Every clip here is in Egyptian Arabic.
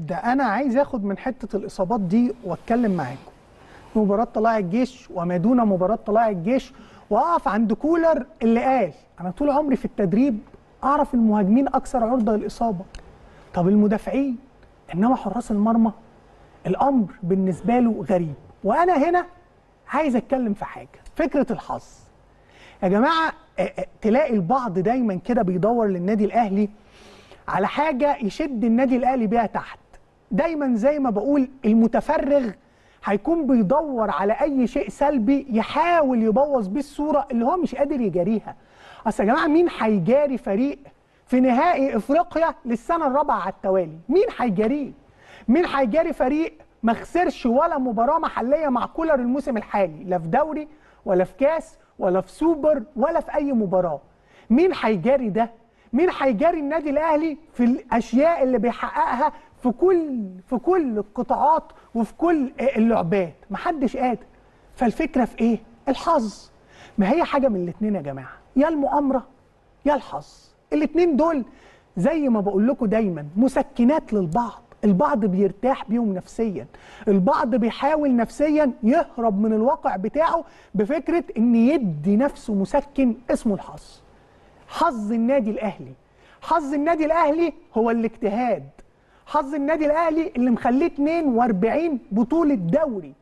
ده انا عايز اخد من حته الاصابات دي واتكلم معاكم مباراه طلائع الجيش وما دون مباراه طلائع الجيش واقف عند كولر اللي قال انا طول عمري في التدريب اعرف المهاجمين اكثر عرضه للاصابه طب المدافعين انما حراس المرمى الامر بالنسبه له غريب وانا هنا عايز اتكلم في حاجه فكره الحظ يا جماعه آه، آه، تلاقي البعض دايما كده بيدور للنادي الاهلي على حاجه يشد النادي الاهلي بيها تحت دايما زي ما بقول المتفرغ هيكون بيدور على اي شيء سلبي يحاول يبوظ بيه الصوره اللي هو مش قادر يجاريها اصل يا جماعه مين هيجاري فريق في نهائي افريقيا للسنه الرابعه على التوالي مين هيجاريه مين هيجاري فريق ما خسرش ولا مباراه محليه مع كولر الموسم الحالي لا في دوري ولا في كاس ولا في سوبر ولا في اي مباراه مين هيجاري ده مين هيجاري النادي الاهلي في الاشياء اللي بيحققها في كل في كل القطاعات وفي كل اللعبات محدش قادر فالفكره في ايه الحظ ما هي حاجه من الاثنين يا جماعه يا المؤامره يا الحظ الاثنين دول زي ما بقول لكم دايما مسكنات للبعض البعض بيرتاح بيهم نفسيا البعض بيحاول نفسيا يهرب من الواقع بتاعه بفكره ان يدي نفسه مسكن اسمه الحظ حظ النادي الاهلي حظ النادي الاهلي هو الاجتهاد حظ النادي الاهلي اللي مخليه 42 بطوله دوري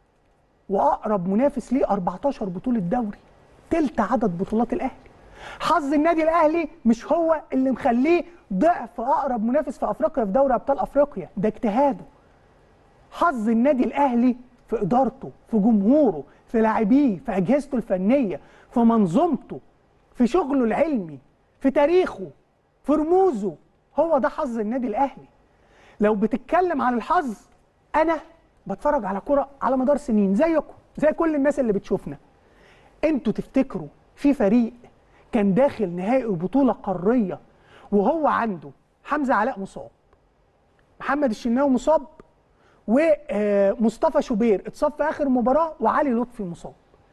واقرب منافس ليه 14 بطوله دوري تلت عدد بطولات الاهلي حظ النادي الاهلي مش هو اللي مخليه ضعف اقرب منافس في افريقيا في دوري ابطال افريقيا ده اجتهاده حظ النادي الاهلي في ادارته في جمهوره في لاعبيه في اجهزته الفنيه في منظومته في شغله العلمي في تاريخه في رموزه هو ده حظ النادي الاهلي لو بتتكلم عن الحظ انا بتفرج على كرة على مدار سنين زيكم زي كل الناس اللي بتشوفنا انتوا تفتكروا في فريق كان داخل نهائي بطولة قارية وهو عنده حمزة علاء مصاب محمد الشناوي مصاب ومصطفى شوبير اتصاب في اخر مباراة وعلي لطفي مصاب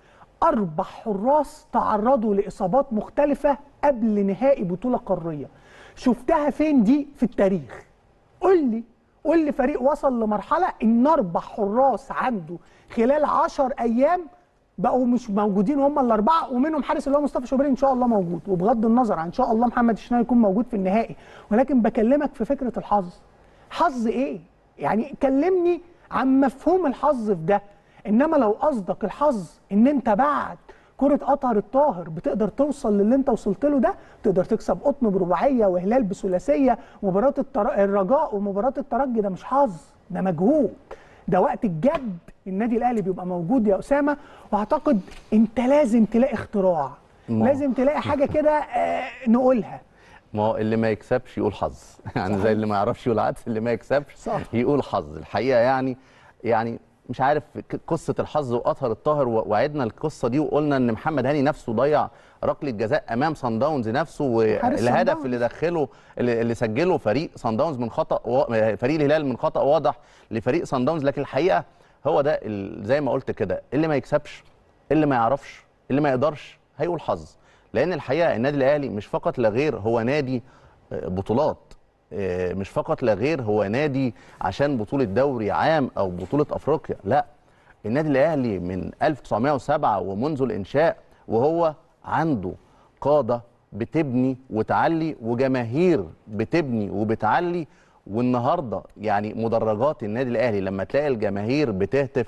اربع حراس تعرضوا لاصابات مختلفة قبل نهائي بطولة قارية شفتها فين دي في التاريخ قول لي قول لي فريق وصل لمرحله ان اربع حراس عنده خلال 10 ايام بقوا مش موجودين هم الاربعه ومنهم حارس اللي هو مصطفى شوبير ان شاء الله موجود وبغض النظر عن ان شاء الله محمد الشناوي يكون موجود في النهائي ولكن بكلمك في فكره الحظ حظ ايه يعني كلمني عن مفهوم الحظ في ده انما لو قصدك الحظ ان انت بعد كرة أطهر الطاهر بتقدر توصل للي أنت وصلت له ده تقدر تكسب قطن برباعية وهلال بثلاثية مباراة التر... الرجاء ومباراة الترجي ده مش حظ ده مجهود ده وقت الجد النادي الأهلي بيبقى موجود يا أسامة وأعتقد أنت لازم تلاقي اختراع ما- لازم تلاقي حاجة كده آه نقولها ما هو اللي ما يكسبش يقول حظ يعني زي اللي ما يعرفش يقول عدس اللي ما يكسبش صح. يقول حظ الحقيقه يعني يعني مش عارف ك- قصه الحظ واطهر الطاهر و- وعدنا القصه دي وقلنا ان محمد هاني نفسه ضيع ركله جزاء امام صن داونز نفسه حارس صن والهدف داونز. اللي دخله اللي اللي سجله فريق صن داونز من خطا وا- فريق الهلال من خطا واضح لفريق صن داونز لكن الحقيقه هو ده ال- زي ما قلت كده اللي ما يكسبش اللي ما يعرفش اللي ما يقدرش هيقول حظ لان الحقيقه النادي الاهلي مش فقط لا غير هو نادي آه، بطولات آه، مش فقط لا غير هو نادي عشان بطوله دوري عام او بطوله افريقيا لا النادي الاهلي من 1907 ومنذ الانشاء وهو عنده قاده بتبني وتعلي وجماهير بتبني وبتعلي والنهارده يعني مدرجات النادي الاهلي لما تلاقي الجماهير بتهتف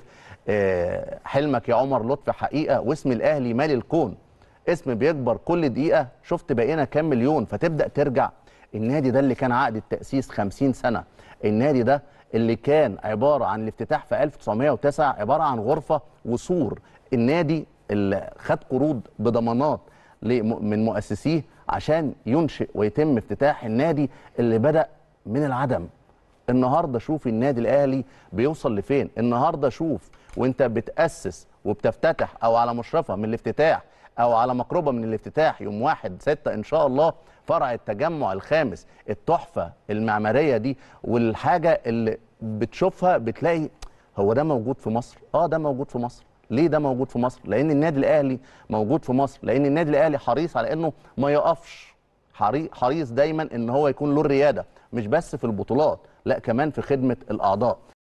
آه، حلمك يا عمر لطفي حقيقه واسم الاهلي مالي الكون اسم بيكبر كل دقيقه شفت بقينا كام مليون فتبدا ترجع النادي ده اللي كان عقد التاسيس 50 سنه النادي ده اللي كان عباره عن الافتتاح في 1909 عباره عن غرفه وسور النادي اللي خد قروض بضمانات لم- من مؤسسيه عشان ينشئ ويتم افتتاح النادي اللي بدا من العدم النهارده شوف النادي الاهلي بيوصل لفين النهارده شوف وانت بتاسس وبتفتتح او على مشرفه من الافتتاح او على مقربه من الافتتاح يوم واحد ستة ان شاء الله فرع التجمع الخامس التحفه المعماريه دي والحاجه اللي بتشوفها بتلاقي هو ده موجود في مصر اه ده موجود في مصر ليه ده موجود في مصر لان النادي الاهلي موجود في مصر لان النادي الاهلي حريص على انه ما يقفش حري- حريص دايما ان هو يكون له الرياده مش بس في البطولات لا كمان في خدمه الاعضاء